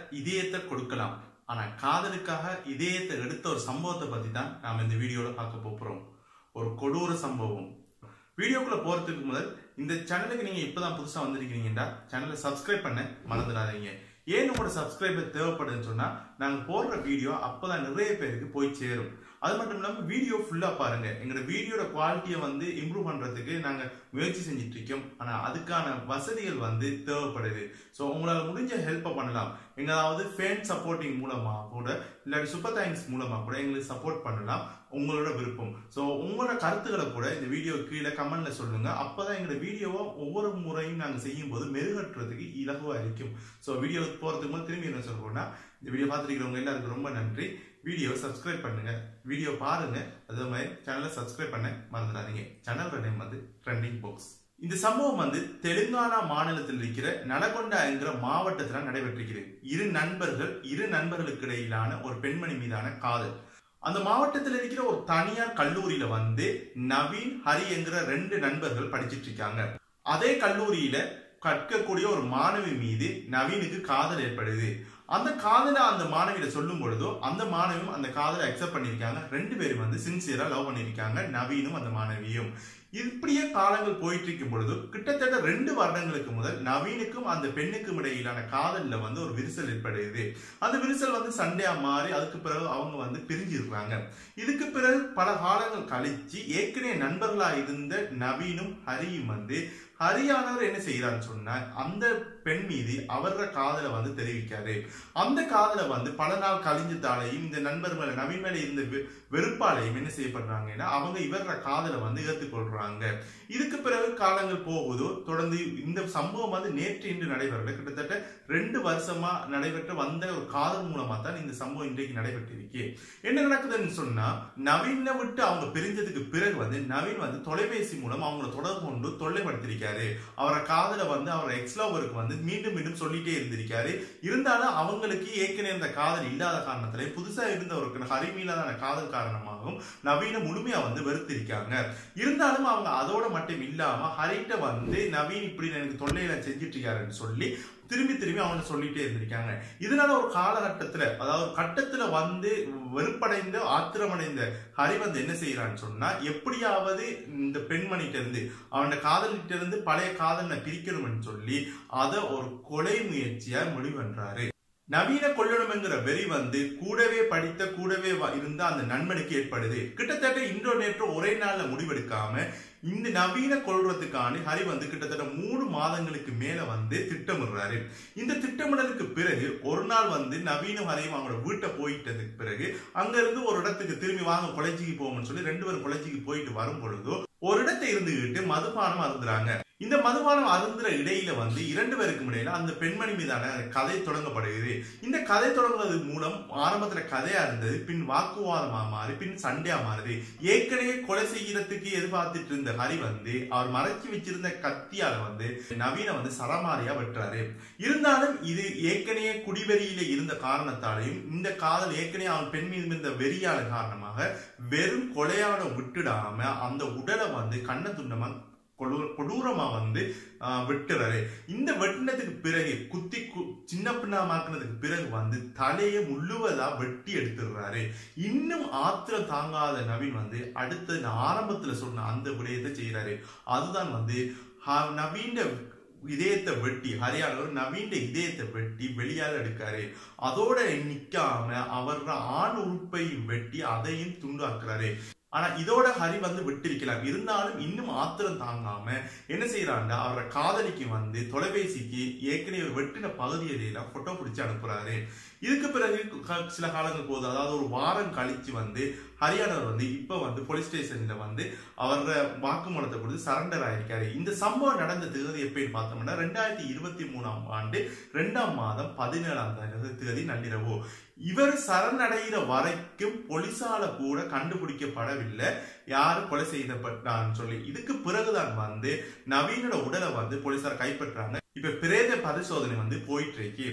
இதயத்தை கொடுக்கலாம் ஆனா காதலுக்காக இதயத்தை எடுத்த ஒரு சம்பவத்தை பத்தி தான் நாம இந்த வீடியோல பார்க்க போறோம் ஒரு கொடூர சம்பவம் வீடியோக்குள்ள போறதுக்கு முதல் இந்த சேனலுக்கு நீங்க இப்பதான் புதுசா வந்திருக்கீங்கன்னா சேனலை சப்ஸ்கிரைப் பண்ண மறந்துடாதீங்க ஏன் உங்களோட சப்ஸ்கிரைபர் தேவைப்படுதுன்னு சொன்னா நாங்க போடுற வீடியோ அப்பதான் நிறைய பேருக்கு போய் சேரும் அது மட்டும் இல்லாம வீடியோ ஃபுல்லா பாருங்க எங்களோட வீடியோட குவாலிட்டியை வந்து இம்ப்ரூவ் பண்றதுக்கு நாங்க முயற்சி செஞ்சுட்டு இருக்கோம் ஆனா அதுக்கான வசதிகள் வந்து தேவைப்படுது ஸோ உங்களால முடிஞ்ச ஹெல்ப்பை பண்ணலாம் எங்களாவது ஃபேன் சப்போர்ட்டிங் மூலமா கூட இல்லாட்டி சூப்பர் தேங்க்ஸ் மூலமா கூட எங்களுக்கு சப்போர்ட் பண்ணலாம் உங்களோட விருப்பம் ஸோ உங்களோட கருத்துக்களை கூட இந்த வீடியோ கீழே கமெண்ட்ல சொல்லுங்க அப்பதான் எங்களோட வீடியோவை ஒவ்வொரு முறையும் நாங்கள் செய்யும் போது மெருகட்டுறதுக்கு இலகுவா இருக்கும் ஸோ வீடியோ போறதுக்கு முதல் திரும்பி என்ன சொல்றோம்னா இந்த வீடியோ பார்த்துருக்கிறவங்க எல்லாருக்கும் ரொம்ப நன்றி வீடியோ சப்ஸ்கிரைப் பண்ணுங்க வீடியோ பாருங்க அதே மாதிரி சேனலை சப்ஸ்கிரைப் பண்ண மறந்துடாதீங்க சேனலோட நேம் வந்து ட்ரெண்டிங் பாக்ஸ் இந்த சம்பவம் வந்து தெலுங்கானா மாநிலத்தில் இருக்கிற நலகொண்டா என்கிற மாவட்டத்தில் நடைபெற்றிருக்கிறது இரு நண்பர்கள் இரு நண்பர்களுக்கு இடையிலான ஒரு பெண்மணி மீதான காதல் அந்த மாவட்டத்தில் இருக்கிற ஒரு தனியார் கல்லூரியில வந்து நவீன் ஹரி என்கிற ரெண்டு நண்பர்கள் படிச்சிட்டு இருக்காங்க அதே கல்லூரியில கற்கக்கூடிய ஒரு மாணவி மீது நவீனுக்கு காதல் ஏற்படுது அந்த காதலை அந்த மாணவியில சொல்லும் பொழுதோ அந்த மாணவியும் அந்த காதலை அக்செப்ட் பண்ணியிருக்காங்க ரெண்டு பேரும் வந்து சின்சியரா லவ் பண்ணியிருக்காங்க நவீனும் அந்த மாணவியும் இப்படியே காலங்கள் போயிட்டு இருக்கும் பொழுது கிட்டத்தட்ட ரெண்டு வருடங்களுக்கு முதல் நவீனுக்கும் அந்த பெண்ணுக்கும் இடையிலான காதல்ல வந்து ஒரு விரிசல் ஏற்படுது அந்த விரிசல் வந்து சண்டையா மாறி அதுக்கு பிறகு அவங்க வந்து பிரிஞ்சிருக்காங்க இதுக்கு பிறகு பல காலங்கள் கழிச்சு ஏற்கனவே நண்பர்களா இருந்த நவீனும் ஹரியும் வந்து ஹரியானவர் என்ன செய்யறான்னு சொன்னா அந்த பெண் மீது அவர காதலை வந்து தெரிவிக்காரு அந்த காதலை வந்து பல நாள் கழிஞ்சதாலையும் இந்த நண்பர் மேல நவீன் மேல இருந்த வெ- வெறுப்பாலையும் என்ன செய்யப்படுறாங்கன்னா அவங்க இவர காதலை வந்து ஏற்றுக்கொள்றாங்க இதுக்கு பிறகு காலங்கள் போகுதோ தொடர்ந்து இந்த சம்பவம் வந்து நேற்று இன்று நடைபெறல கிட்டத்தட்ட ரெண்டு வருஷமா நடைபெற்ற வந்த ஒரு காதல் மூலமா தான் இந்த சம்பவம் இன்றைக்கு நடைபெற்றிருக்கு என்ன நடக்குதுன்னு சொன்னா நவீனை விட்டு அவங்க பிரிஞ்சதுக்கு பிறகு வந்து நவீன் வந்து தொலைபேசி மூலம் அவங்கள தொடர்பு கொண்டு தொல்லைப்படுத்திருக்காரு அவரை காதலை வந்து அவர் எக்ஸ் லவருக்கு வந்து மீண்டும் மீண்டும் சொல்லிட்டே இருந்திருக்காரு இருந்தாலும் அவங்களுக்கு ஏற்கனவே இந்த காதல் இல்லாத காரணத்திலே புதுசா இருந்தவருக்கு ஹரி மீதான காதல் காரணமாகவும் நவீன முழுமையா வந்து வெறுத்திருக்காங்க இருந்தாலும் அவங்க அதோட மட்டும் இல்லாம ஹரிட்ட வந்து நவீன் இப்படி எனக்கு தொல்லையில செஞ்சுட்டு இருக்காருன்னு சொல்லி திரும்பி திரும்பி அவங்க சொல்லிட்டே இருந்திருக்காங்க இதனால ஒரு காலகட்டத்துல அதாவது ஒரு கட்டத்துல வந்து வெறுப்படைந்த ஆத்திரமடைந்த ஹரி வந்து என்ன செய்யறான்னு சொன்னா எப்படியாவது இந்த பெண்மணிட்ட இருந்து அவனோட காதலிட்ட இருந்து பழைய காதலை பிரிக்கணும்னு சொல்லி அதை ஒரு கொலை முயற்சியா முடிவென்றாரு நவீன கொள்ளணுங்கிற வெறி வந்து கூடவே படித்த கூடவே வ- இருந்த அந்த நண்பனுக்கு ஏற்படுது கிட்டத்தட்ட இன்றோ நேற்றோ ஒரே நாள்ல முடிவெடுக்காம இந்த நவீன கொள்றதுக்கான ஹரி வந்து கிட்டத்தட்ட மூணு மாதங்களுக்கு மேல வந்து திட்டமிடுறாரு இந்த திட்டமிடலுக்கு பிறகு ஒரு நாள் வந்து நவீன ஹரியும் அவங்களோட வீட்டை போயிட்டதுக்கு பிறகு அங்க இருந்து ஒரு இடத்துக்கு திரும்பி வாங்க கொலைச்சிக்கு போவோம்னு சொல்லி ரெண்டு பேரும் கொலைச்சிக்கு போயிட்டு வரும் பொழுதோ ஒரு இடத்தை இருந்துகிட்டு மதுபானம் அருந்துறாங்க இந்த மதுபானம் அருந்துற இடையில வந்து இரண்டு பேருக்கும் இடையில அந்த பெண்மணி மீதான கதை தொடங்கப்படுகிறது இந்த கதை தொடங்குவது மூலம் ஆரம்பத்துல கதையா இருந்தது பின் வாக்குவாதமா மாறி பின் சண்டையா மாறுது ஏற்கனவே கொலை செய்யறதுக்கு எதிர்பார்த்துட்டு இருந்த ஹரி வந்து அவர் மறைச்சு வச்சிருந்த கத்தியால வந்து நவீன வந்து சரமாரியா வெட்டுறாரு இருந்தாலும் இது ஏற்கனவே குடிவெறியில இருந்த காரணத்தாலையும் இந்த காதல் ஏற்கனவே அவன் பெண் மீது இருந்த வெறியால காரணமாக வெறும் கொலையாட விட்டுடாம அந்த உடலை வந்து கண்ண துண்டமா கொடூ- கொடூரமா வந்து ஆஹ், வெட்டுறாரு இந்த வெட்டினதுக்கு பிறகு குத்தி கு- சின்ன பின்னமாக்குனதுக்கு பிறகு வந்து தலையை முழுவதா வெட்டி எடுத்துடுறாரு இன்னும் ஆத்திரம் தாங்காத நவீன் வந்து அடுத்த நான் ஆரம்பத்துல சொன்ன அந்த விடயத்தை செய்யறாரு அதுதான் வந்து ஹ- நவீன இதயத்தை வெட்டி ஹரியானவர் நவீன இதயத்தை வெட்டி வெளியால எடுக்காரு அதோட நிக்காம அவர ஆண் உறுப்பையும் வெட்டி அதையும் துண்டாக்குறாரு ஆனா இதோட ஹரி வந்து விட்டிருக்கலாம் இருந்தாலும் இன்னும் ஆத்திரம் தாங்காம என்ன செய்யறாண்டா அவரை காதலிக்கு வந்து தொலைபேசிக்கு ஏற்கனவே வெட்டின பகுதியிலாம் போட்டோ பிடிச்சு அனுப்புறாரு இதுக்கு பிறகு க- சில காலங்கள் போகுது அதாவது ஒரு வாரம் கழிச்சு வந்து ஹரியானவர் வந்து இப்ப வந்து போலீஸ் ஸ்டேஷன்ல வந்து அவர வாக்குமூலத்தை கொடுத்து சரண்டர் ஆயிருக்காரு இந்த சம்பவம் நடந்த தேதி எப்படின்னு பார்த்தோம்னா ரெண்டாயிரத்தி இருபத்தி மூணாம் ஆண்டு ரெண்டாம் மாதம் பதினேழாம் தேதி நள்ளிரவு இவர் சரணடைகிற வரைக்கும் போலீசால கூட கண்டுபிடிக்கப்படவில்லை யாரு கொலை செய்யப்பட்டான்னு சொல்லி இதுக்கு பிறகுதான் வந்து நவீனோட உடலை வந்து போலீசார் கைப்பற்றாங்க இப்ப பிரேத பரிசோதனை வந்து போயிட்டு இருக்கு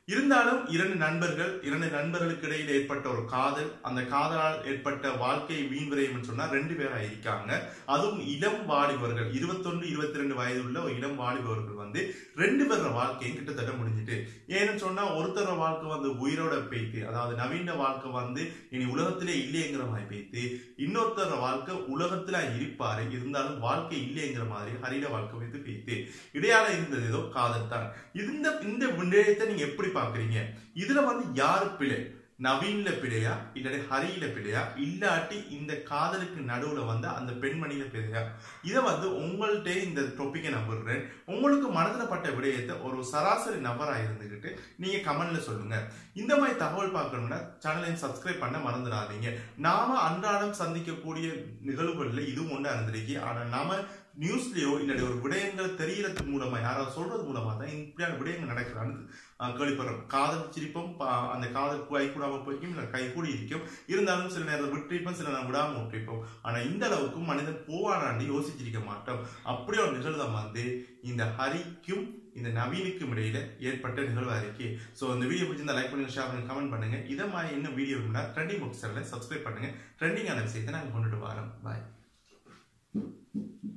இருந்தாலும் இரண்டு நண்பர்கள் இரண்டு நண்பர்களுக்கு இடையில் ஏற்பட்ட ஒரு காதல் அந்த காதலால் ஏற்பட்ட வாழ்க்கை வீண் விரயம் சொன்னா ரெண்டு பேரா இருக்காங்க அதுவும் இளம் வாலிபர்கள் இருபத்தொன்று இருபத்தி ரெண்டு வயது உள்ள ஒரு இளம் வாலிபர்கள் வந்து ரெண்டு பேரோட வாழ்க்கையும் கிட்டத்தட்ட முடிஞ்சிட்டு ஏன்னு சொன்னா ஒருத்தர வாழ்க்கை வந்து உயிரோட போயிட்டு அதாவது நவீன வாழ்க்கை வந்து இனி உலகத்திலே இல்லைங்கிற மாதிரி போயிட்டு இன்னொருத்தர வாழ்க்கை உலகத்துல இருப்பாரு இருந்தாலும் வாழ்க்கை இல்லைங்கிற மாதிரி ஹரிட வாழ்க்கை வைத்து போயிட்டு இடையால இருந்தது ஏதோ காதல் தான் இந்த இந்த விடயத்தை நீங்க எப்படி பாக்குறீங்க இதுல வந்து யாரு பிழை நவீன்ல பிழையா இல்லாட்டி ஹரியில பிழையா இல்லாட்டி இந்த காதலுக்கு நடுவுல வந்து அந்த பெண்மணியில பிழையா இதை வந்து உங்கள்கிட்ட இந்த டொப்பிக்கை நான் விடுறேன் உங்களுக்கு மனதில் பட்ட விடயத்தை ஒரு சராசரி நபரா இருந்துகிட்டு நீங்க கமெண்ட்ல சொல்லுங்க இந்த மாதிரி தகவல் பார்க்கணும்னா சேனலையும் சப்ஸ்கிரைப் பண்ண மறந்துடாதீங்க நாம அன்றாடம் சந்திக்கக்கூடிய நிகழ்வுகள்ல இதுவும் ஒன்றா இருந்திருக்கு ஆனா நாம நியூஸ்லயோ இல்லாட்டி ஒரு விடயங்கள் தெரியறது மூலமா யாராவது சொல்றது மூலமா தான் இப்படியான விடயங்கள் நடக்கிறான்னு ஆஹ் கேள்விப்படுறோம் காதல் சிரிப்போம் பா- அந்த காதல் கை கூடாம போய்க்கும் இல்லை கை கூடி இருக்கும் இருந்தாலும் சில நேரத்தில் விட்டிருப்போம் சில நேரம் விடாம விட்டிருப்போம் ஆனா இந்த அளவுக்கு மனிதன் போவானாண்டி யோசிச்சிருக்க மாட்டோம் அப்படி ஒரு நிகழ்வு வந்து இந்த ஹரிக்கும் இந்த நவீனுக்கும் இடையில ஏற்பட்ட நிகழ்வா இருக்கு ஸோ இந்த வீடியோ பிடிச்சிருந்தா லைக் பண்ணுங்க ஷேர் பண்ணுங்க கமெண்ட் பண்ணுங்க இதை மாதிரி இன்னும் வீடியோ இருந்தால் ட்ரெண்டிங் புக் சேனலை சப்ஸ்கிரைப் பண்ணுங்க ட்ரெண்டிங்கான விஷயத்தை நாங்கள் கொண்டுட்டு வரோம் பாய்